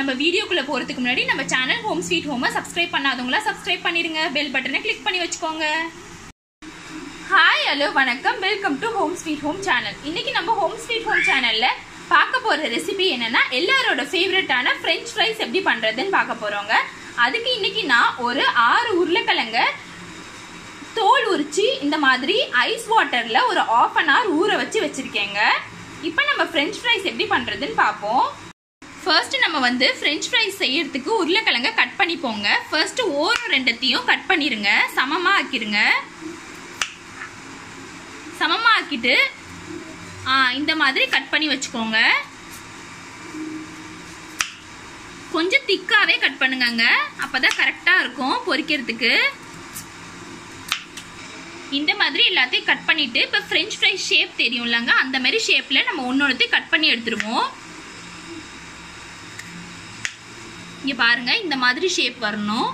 நம்ம வீடியோக்குள்ள போறதுக்கு முன்னாடி நம்ம சேனல் ஹோம் ஸ்வீட் ஹோமை சப்ஸ்கிரைப் பண்ணாதவங்களா சப்ஸ்கிரைப் பண்ணிருங்க பெல் பட்டனை கிளிக் பண்ணி வச்சுக்கோங்க ஹாய் ஹலோ வணக்கம் welcome to home sweet home channel இன்னைக்கு நம்ம ஹோம் ஸ்வீட் ஹோம் சேனல்ல பார்க்க போற ரெசிபி என்னன்னா எல்லாரோட ஃபேவரட்டான ஃப்ரெஞ்ச் ஃப்ரைஸ் எப்படி பண்றதுன்னு பார்க்க போறோங்க அதுக்கு இன்னைக்கு நான் ஒரு ஆறு உருளைக்கிழங்க தோல் உரிச்சு இந்த மாதிரி ஐஸ் வாட்டர்ல ஒரு ஆஃப் அன் ஹவர் ஊற வச்சு வச்சிருக்கேங்க இப்போ நம்ம ஃப்ரெஞ்ச் ஃப்ரைஸ் எப்படி பண்றதுன்னு பார்ப்போம் ஃபர்ஸ்ட் நம்ம வந்து ஃப்ரெஞ்ச் ஃப்ரைஸ் செய்யறதுக்கு உருளைக்கிழங்க கட் பண்ணிப்போங்க ஃபர்ஸ்ட் ஓரம் ரெண்டத்தையும் கட் பண்ணிருங்க சமமா ஆக்கிருங்க சமமா ஆக்கிட்டு ஆ இந்த மாதிரி கட் பண்ணி வச்சுக்கோங்க கொஞ்சம் திக்காவே கட் பண்ணுங்கங்க அப்பதான் கரெக்டா இருக்கும் பொரிக்கிறதுக்கு இந்த மாதிரி எல்லாத்தையும் கட் பண்ணிட்டு இப்போ ஃப்ரெஞ்ச் ஃப்ரைஸ் ஷேப் தெரியும்லங்க அந்த மாதிரி ஷேப்ல நம்ம ஒன்னொருத்தையும் கட் பண்ணி எடுத்துருவோம் இங்க பாருங்க இந்த மாதிரி ஷேப் வரணும்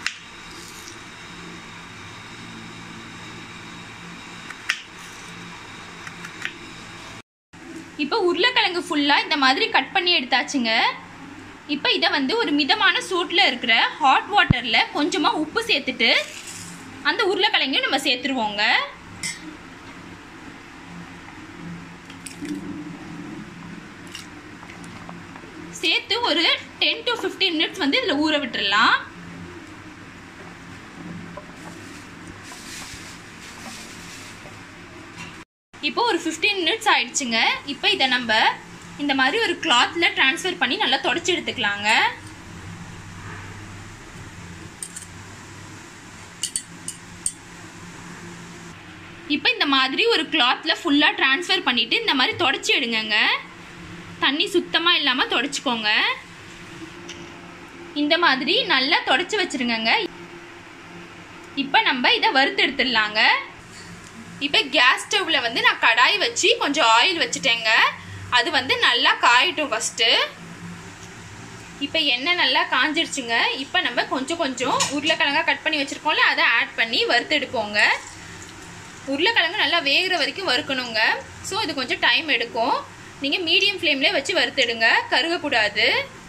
இப்போ உருளைக்கிழங்கு ஃபுல்லாக இந்த மாதிரி கட் பண்ணி எடுத்தாச்சுங்க இப்போ இதை வந்து ஒரு மிதமான சூட்டில் இருக்கிற ஹாட் வாட்டரில் கொஞ்சமாக உப்பு சேர்த்துட்டு அந்த உருளைக்கிழங்கையும் நம்ம சேர்த்துருவோங்க சேர்த்து ஒரு டென் டு ஃபிஃப்டீன் மினிட்ஸ் வந்து இதில் ஊற விட்டுறலாம் இப்போ ஒரு ஃபிஃப்டீன் மினிட்ஸ் ஆயிடுச்சுங்க இப்போ இதை நம்ம இந்த மாதிரி ஒரு கிளாத்தில் ட்ரான்ஸ்ஃபர் பண்ணி நல்லா தொடச்சி எடுத்துக்கலாங்க இப்போ இந்த மாதிரி ஒரு கிளாத்தில் ஃபுல்லாக ட்ரான்ஸ்ஃபர் பண்ணிவிட்டு இந்த மாதிரி தொடச்சி எடுங்கங்க தண்ணி சுத்தமாக இல்லாமல் தொடச்சிக்கோங்க இந்த மாதிரி நல்லா தொடச்சி வச்சிருங்கங்க இப்போ நம்ம இதை வறுத்து எடுத்துடலாங்க இப்போ கேஸ் ஸ்டவ்வில் வந்து நான் கடாய் வச்சு கொஞ்சம் ஆயில் வச்சுட்டேங்க அது வந்து நல்லா காயட்டும் ஃபஸ்ட்டு இப்போ எண்ணெய் நல்லா காஞ்சிருச்சுங்க இப்போ நம்ம கொஞ்சம் கொஞ்சம் உருளைக்கிழங்கா கட் பண்ணி வச்சுருக்கோம்ல அதை ஆட் பண்ணி வறுத்து எடுப்போங்க உருளைக்கிழங்கு நல்லா வேகிற வரைக்கும் வறுக்கணுங்க ஸோ இது கொஞ்சம் டைம் எடுக்கும் நீங்கள் மீடியம் ஃப்ளேம்லேயே வச்சு வறுத்துடுங்க கருகக்கூடாது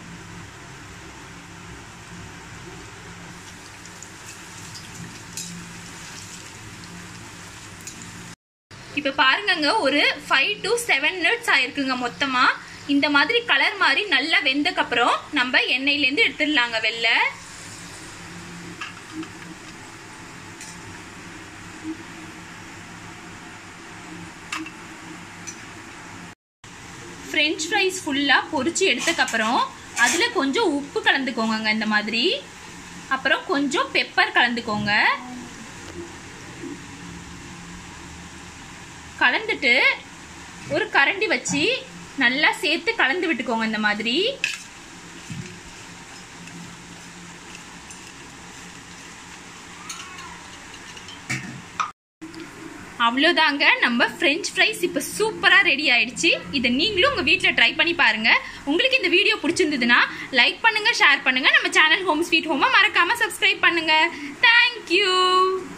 இப்போ பாருங்கங்க ஒரு ஃபைவ் டு செவன் மினிட்ஸ் ஆயிருக்குங்க மொத்தமாக இந்த மாதிரி கலர் மாதிரி நல்லா வெந்தக்கப்புறம் நம்ம எண்ணெயிலேருந்து எடுத்துடலாங்க வெளில ஃப்ரெஞ்ச் ஃப்ரைஸ் ஃபுல்லாக பொரிச்சு எடுத்தக்கப்புறம் அதில் கொஞ்சம் உப்பு கலந்துக்கோங்க இந்த மாதிரி அப்புறம் கொஞ்சம் பெப்பர் கலந்துக்கோங்க கலந்துட்டு ஒரு கரண்டி வச்சு நல்லா சேர்த்து கலந்து விட்டுக்கோங்க இந்த மாதிரி அவ்வளோதாங்க நம்ம ஃப்ரெஞ்ச் ஃப்ரைஸ் இப்போ சூப்பராக ரெடி ஆயிடுச்சு இதை நீங்களும் உங்கள் வீட்டில் ட்ரை பண்ணி பாருங்க உங்களுக்கு இந்த வீடியோ பிடிச்சிருந்ததுன்னா லைக் பண்ணுங்க ஷேர் பண்ணுங்க நம்ம சேனல் ஹோம் ஸ்வீட் ஹோமை மறக்காம சப்ஸ்கிரைப் பண்ணுங்க தேங்க்யூ